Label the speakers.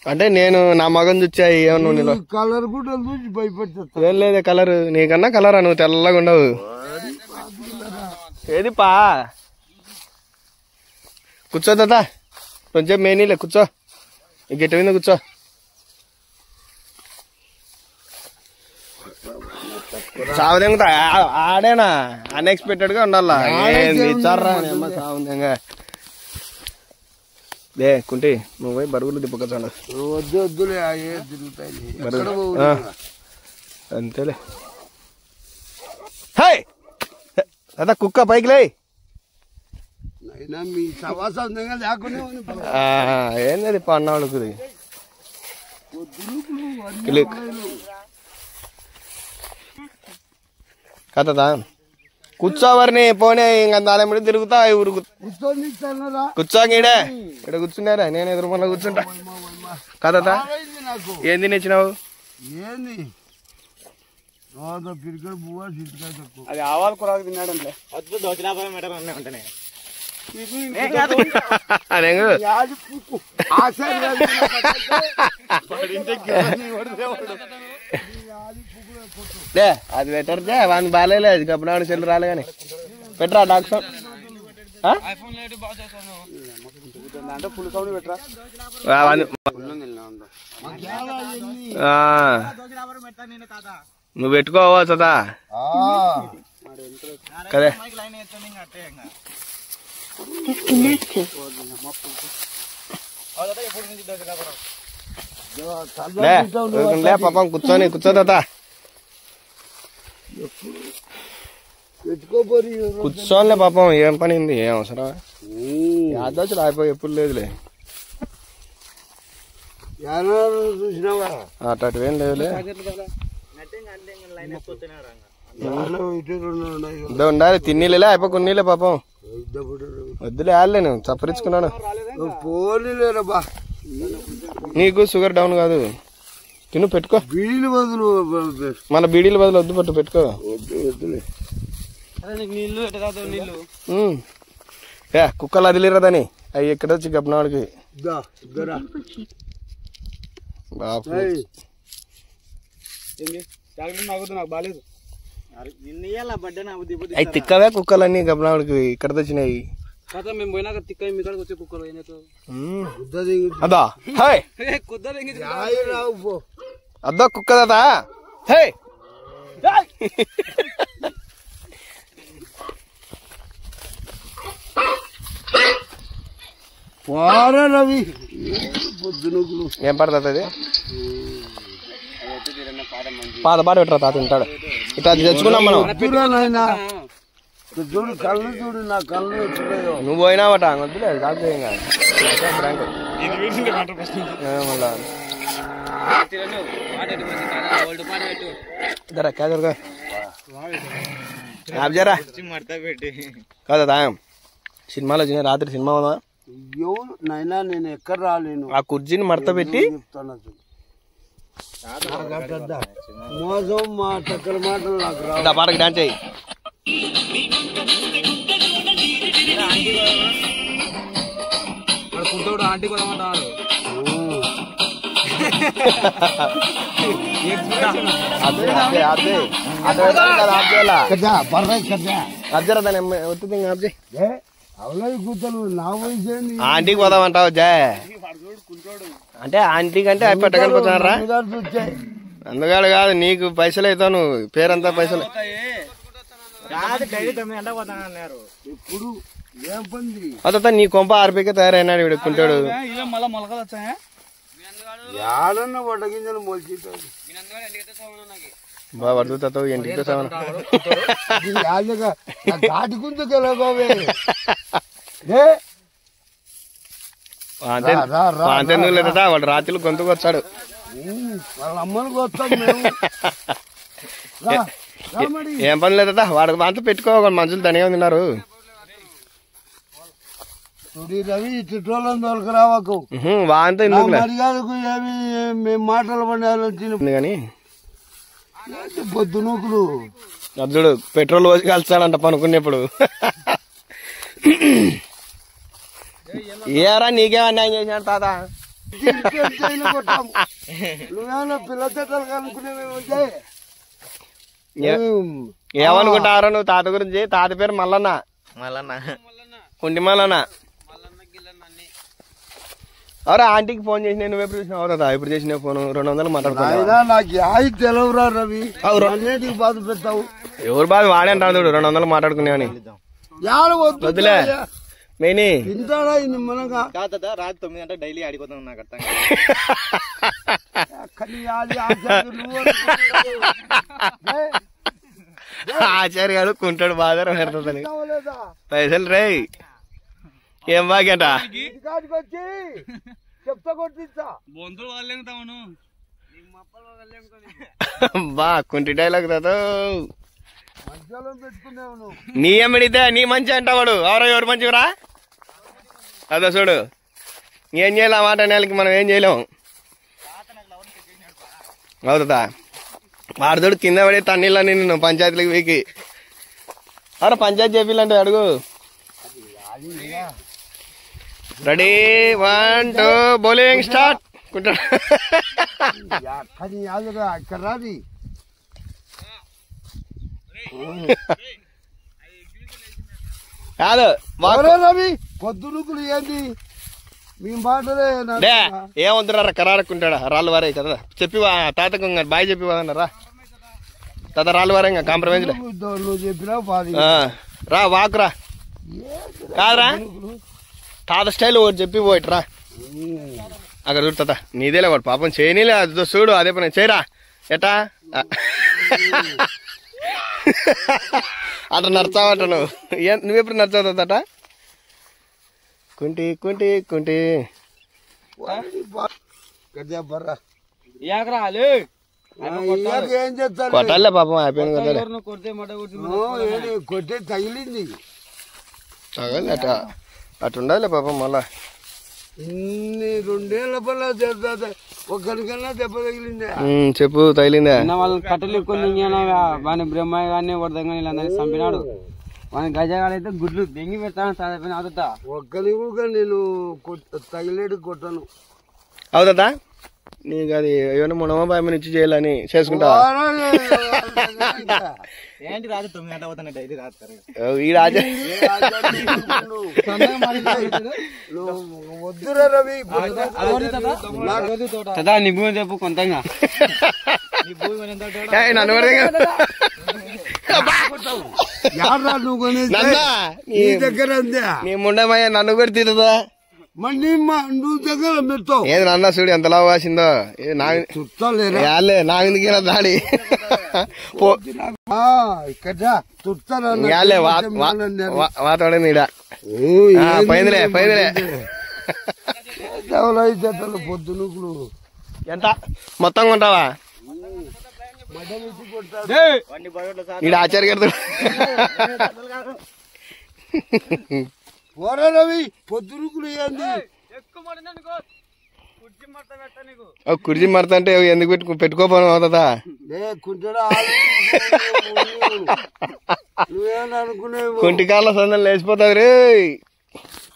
Speaker 1: అంటే నేను నా మగం చూచా ఏమన్నా నీలో
Speaker 2: కలర్ కూడా చూసి భయపెడతా
Speaker 1: ఏం లేదే కలర్ నీకన్నా కలరా నువ్వు తెల్లగా ఉండవు ఏది పా కూర్చో తాత కొంచెం మేనీలే కూర్చో ఈ గిట్ట మీద కూర్చో సావుదేంగా ఆడేనా అన్ఎక్స్పెక్టెడ్ గా ఉండాలా ఏంది ఇచ్చారా సావుదేంగా లే కుంటి నువ్వు పోయి బరుగులు దిప్పకొచ్చాడు
Speaker 2: వద్దు వద్దులే ఆ ఏ తిరుగుతాయి ఎక్కడ
Speaker 1: బరువు.
Speaker 2: పోవు
Speaker 1: ఆ.
Speaker 2: నువ్వు?
Speaker 1: అంతేలే హాయ్ అదా కుక్క పైకి లే
Speaker 2: అయినా మీ సవాసం దగ్గర లేకుండా ఉంది పో.
Speaker 1: ఏంది అది పన్నాళ్ళకు
Speaker 2: పొద్దులుకులు అన్ని
Speaker 1: క్లిక్.
Speaker 2: అమ్మాయిలు.
Speaker 1: కథదా కూర్చోవరిని పోనీ ఇంక దాని తిరుగుతా ఊరు
Speaker 2: కూర్చొని ఇస్తానరా
Speaker 1: కూర్చోగీడే ఇక్కడ కూర్చున్నారా నేను ఎదురు మళ్ళీ కూర్చుంటా కథదా
Speaker 2: బాగైంది నాకు
Speaker 1: ఏం తినిచ్చినావు
Speaker 2: ఏంది నోద పిరికడు బువ్వ సిట్టుకాయ తక్కువ
Speaker 1: అది ఆవాలు కూర తిన్నాడు
Speaker 2: యాది పుక్కు. ఆశలు కాదు.
Speaker 1: లే అది పెట్టరుదే వాడిని బాగాలేదు అది కప్పునాడు చెల్లు రాలే కానీ పెట్టరా డాక్టర్ నువ్వు పెట్టుకోవా సదా
Speaker 2: ఆ.
Speaker 1: కదే లే లే పాపం కూర్చొని కూర్చోదా
Speaker 2: పెట్టుకోపోరి
Speaker 1: కూర్చోనిలే పాపం ఏం పని ఉంది ఏం అవసరం యాదవచ్చు రాయిపోయి ఎప్పుడు లేదులే
Speaker 2: యానాడు చూసినావా
Speaker 1: అటు ఏం లేదులే
Speaker 2: యాన ఇటు రెండు ఉన్నాయి
Speaker 1: ఇద్దో ఉండాలి తిన్నీలే అయిపో కొన్నీలే పాపం
Speaker 2: ఇద్దప్పుడు
Speaker 1: వద్దులే ఆడలే నేను చప్పరించుకున్నాను
Speaker 2: పోనీలేరా బా
Speaker 1: నీకు షుగర్ డౌన్ కాదు తిను పెట్టుకో
Speaker 2: బీడీలు బదులు
Speaker 1: మన బీడీల బదులు వద్దు పట్టు పెట్టుకో
Speaker 2: వద్దు వద్దులే
Speaker 1: ఉమ్. ఏ కుక్కలు అదిలేరదని అవి ఎక్కడ వచ్చి గబ్బనాడికి
Speaker 2: ఇద్దా ఇద్దరా
Speaker 1: బాపు
Speaker 2: ఏయ్,
Speaker 1: అవి తిక్కవే కుక్కలన్నీ గబ్బనాడికి ఇక్కడ తెచ్చినాయి
Speaker 3: మేము పోయినాక తిక్క మీ కాడికి వచ్చే కుక్కలు ఏనైతే
Speaker 1: ఉమ్.
Speaker 2: గుద్ద దింగి
Speaker 1: అదా హాయ్
Speaker 3: కుద్ద
Speaker 2: రాయి రావు పో
Speaker 1: అద్దా కుక్క దాదా హే
Speaker 2: పోరా రవి పొద్దునకులు
Speaker 1: ఏం పడుతుంది అది పాత పాట పెట్టరా తాత తింటాడు ఇట్లా అది తెచ్చుకున్నాం మనం
Speaker 2: వద్దురా నాయనా ఇటు చూడు కళ్ళు చూడు నా కళ్ళు ఎట్టున్నాయో
Speaker 1: నువ్వు పోయినావట వద్దులే కాదు ఏం కాదు ఫ్రాంక్. ఏ మళ్ళా జరా క్యాజువల్గా ఆబ్జరా కాదా తాగం సినిమాలో వచ్చిన రాత్రి సినిమా ఉందా
Speaker 2: ఎవరు నాయనా నేను ఎక్కడ రాలేను
Speaker 1: ఆ కుర్చీని మడత పెట్టి
Speaker 2: చెప్తాను అసలు. నాకట్టద్దా. మోసం మా చక్కర మాటలు నాకు రావు
Speaker 1: ఆ పాటకి డాన్స్ అయ్యి
Speaker 3: కుర్తోడు ఆంటీ కూడా అంటాడు
Speaker 1: అదే అదే అదే అదే కదా ఆప్ చేయాలా
Speaker 2: కదా బర్రా కదా
Speaker 1: అబ్జరా దాని వస్తుంది ఇంకా ఆప్ చేయి
Speaker 2: ఏ అవలవి కూతలు నా వయసు ఏంది
Speaker 1: ఆంటీకి పోదామంటావు జే అంటే ఆంటీ కంటే అవి పెట్టగలిపోతున్నారా
Speaker 2: అమ్మగారు చూస్తే
Speaker 1: అందుగాడు కాదు నీకు పైసలు అవుతావు నువ్వు పేరంతా పైసలు
Speaker 2: ఇప్పుడు ఏం పంది
Speaker 1: అత నీ కొంప ఆర్పీకే తయారైనాడు వీడు కుంటాడు
Speaker 3: ఇవే మళ్ళా మొలకలు వచ్చాయా
Speaker 2: యాడన్న వడగింజలు మొలిచితాడు
Speaker 1: బాగా పడుతుంది ఇంటికి సావన
Speaker 2: ఘాటి గుంజుకు ఎలాగోవే ఏ
Speaker 1: అంతే
Speaker 2: రా, రా, రా,
Speaker 1: అంతే నువ్వు లేదా వాడు రాత్రులు గొంతుకు వచ్చాడు
Speaker 2: ఉమ్, వాళ్ళ అమ్మలకు వస్తాం మేము రా, రా మరి.
Speaker 1: ఏం పని లేదా వాడికి వాంతో పెట్టుకోవాలి మనుషులు తనిగా ఉన్నారు
Speaker 2: చూడు ఈ రవి చుట్టోళ్ళని దొరకరావకు
Speaker 1: వాంతో
Speaker 2: నా
Speaker 1: ఎందుకు
Speaker 2: మర్యాదకు ఏమి మేము మాటలు పడాలని
Speaker 1: కానీ
Speaker 2: పొద్దునూకులు
Speaker 1: అద్దుడు పెట్రోల్ పోసి కలుస్తాడంట పనుకునేప్పుడు ఏరా నీకేం అన్యాయం చేసినాడు తాత
Speaker 2: ఇంకేంటైనా కొట్టాము నువ్వేమన్నా పిల్ల చెట్టలు కనుక్కునేవేమో చేయి. ఏం,
Speaker 1: ఏమనుకుంటారు నువ్వు తాత గురించి తాత పేరు మల్లన్న
Speaker 4: మళ్ళా
Speaker 1: కుంటి మల్లన్న అవరా ఆంటీకి ఫోన్ చేసి నువ్వు ఎప్పుడు చూసినావు అవుతా ఎప్పుడు చేసినా ఫోన్ రెండు వందలు మాట్లాడుకున్నా
Speaker 2: నాయనా నాకు యాయి తెలవరా రవి అన్నిటికి బాధ పెట్టావు
Speaker 1: ఎవరు బాధ వాడే అంటారు చూడు రెండు వందలు మాట్లాడుకునేవని
Speaker 2: యాడ వద్దు
Speaker 1: వద్దులే మేని
Speaker 2: ఇంటాడా ఇది మనగా
Speaker 4: కాదు రాత్రి తొమ్మిది గంటల డైలీ ఆడిపోతాం నాకు అర్థం
Speaker 2: కానీ అది ఆచార్య నువ్వు అనుకున్నావు. ఏయ్,
Speaker 1: ఆచార్య గారు కుంటాడు బాధ పెడుతుందని
Speaker 2: కావలేదా?
Speaker 1: పైసలు రేయ్ ఏం బాగేట
Speaker 2: ఇంటికాడికి వచ్చి చెప్తా కొట్టించా
Speaker 3: బొంతులు వాళ్ళేంగుతామను
Speaker 1: బా కుంటి డైలాగ్ తాతో
Speaker 2: మధ్యలో పెట్టుకునేవు నువ్వు
Speaker 1: నీ ఎమ్మడితే నీ మంచి అంటావాడు ఎవరో ఎవరు మంచివరా అదో చూడు ఏం చేయలేం ఆ మాట నెలకి మనం ఏం చేయలేం అవుతుందా వాడుతోడు కింద పడి తన్నీళ్ళని నిన్ను పంచాయతీలకు వీకి అరే పంచాయతీ చేపిల్లంటే అడుగు ready one two bowling start కుంటాడు
Speaker 2: యా, కానీ యాదుగా ఇక్కడ రాది
Speaker 1: కాదు మా-
Speaker 2: ఎవరే రవి పొద్దునుకులు ఏంది మీ మాటలే నాకు
Speaker 1: డే ఏమొద్దురా కరారకుంటాడా రాళ్ళు వారే కదా చెప్పి వా తాతకు ఇంకా బాయ్ చెప్పి వాదన్నారా తాత రాళ్ళు వారే ఇంకా కాంప్రమైజ్ లే.
Speaker 2: నువ్వు నువ్వు చెప్పినావు పాది
Speaker 1: ఆ, రా వాకురా కాదురా తాత స్టైల్ ఒకటి చెప్పి పోయిట్ రా అక్కడ చూడు తాత నీదేలే వాడు పాపం చేయనీలే అది చూడు అదే పని చేయరా ఎటా ఆ. అట్లా నడచావట నువ్వు ఏ- నువ్వెప్పుడు నడచావు తాత కుంటి కుంటి కుంటి
Speaker 2: గడ్డ బర్రా
Speaker 3: యాకరా లే
Speaker 2: ఆ, ఇయ్యాక ఏం చేస్తాను
Speaker 1: కొట్టాలే పాపం అయిపోయింది కదా
Speaker 3: నువ్వు కొడితే మట కొట్టి
Speaker 2: ఓ, ఏంది, కొట్టే తగిలింది
Speaker 1: తగలే అట అటు ఉండాలి పాపం మళ్ళా
Speaker 2: ఇన్ని రెండేళ్ల పల్ల ఒక్కరికన్నా దెబ్బ తగిలిందే
Speaker 1: ఉమ్, చెప్పు తగిలిందా
Speaker 3: నిన్న వాళ్ళని కట్టెలు ఎక్కువ దింగానే వాని బ్రహ్మయ్య గారిని వరదంగా వీళ్ళందరినీ చంపినాడు వాని గజగాడైతే గుడ్లు దెంగి పెడతాను చదివిన అవుతా
Speaker 2: ఒక్కరి కూడా నేను కొట్- తగిలేడు కొట్టను
Speaker 1: అవుతుందా నీకు అది ఏమైనా మునమా భయం ఇచ్చి చేయాలని చేసుకుంటావా
Speaker 4: ఏంటి రాత్రి తొమ్మిది గంటల పోతాను డైలీ రాత్రి
Speaker 1: ఓ, ఈ రాజా
Speaker 2: నువ్వు వద్దురా రవి
Speaker 3: కదా నీ భూమి చెప్పు కొంతంగా
Speaker 1: ఏయ్, నన్ను కూడా దిగు.
Speaker 2: యాడ్రా నువ్వు కొనేది?
Speaker 1: నన్నా
Speaker 2: నీ దగ్గర ఉందా
Speaker 1: నీ ముండమయ్య నన్ను కూడా తిరుగుదా
Speaker 2: మళ్ళీ మా నువ్వు దగ్గర మెత్తావు
Speaker 1: ఏది నన్న చూడు ఎంత లావు వాసిందో ఏ, నా
Speaker 2: చుట్టాలేరా
Speaker 1: యాలే నాకు ఎందుకు దాడి పో
Speaker 2: ఆ, ఇక్కడ చుట్టారా
Speaker 1: యాలే వాతావరణం నీడ ఆ, పోయిందిలే పోయిందిలే
Speaker 2: చెట్టలు పొద్దునుకులు
Speaker 1: ఎంత మొత్తం కొంటావా ఈడ ఆచార్య గారితో
Speaker 2: పోరా రవి పొద్దునుకులు ఏంది
Speaker 1: ఓ కుర్చీ మడతంటే ఎందుకు పెట్టుకో పెట్టుకోపోవడం అవుతుందా
Speaker 2: లే కుంటడా నువ్వేమని అనుకునేవు
Speaker 1: కుంటికాల సందం లేచిపోతుంది రే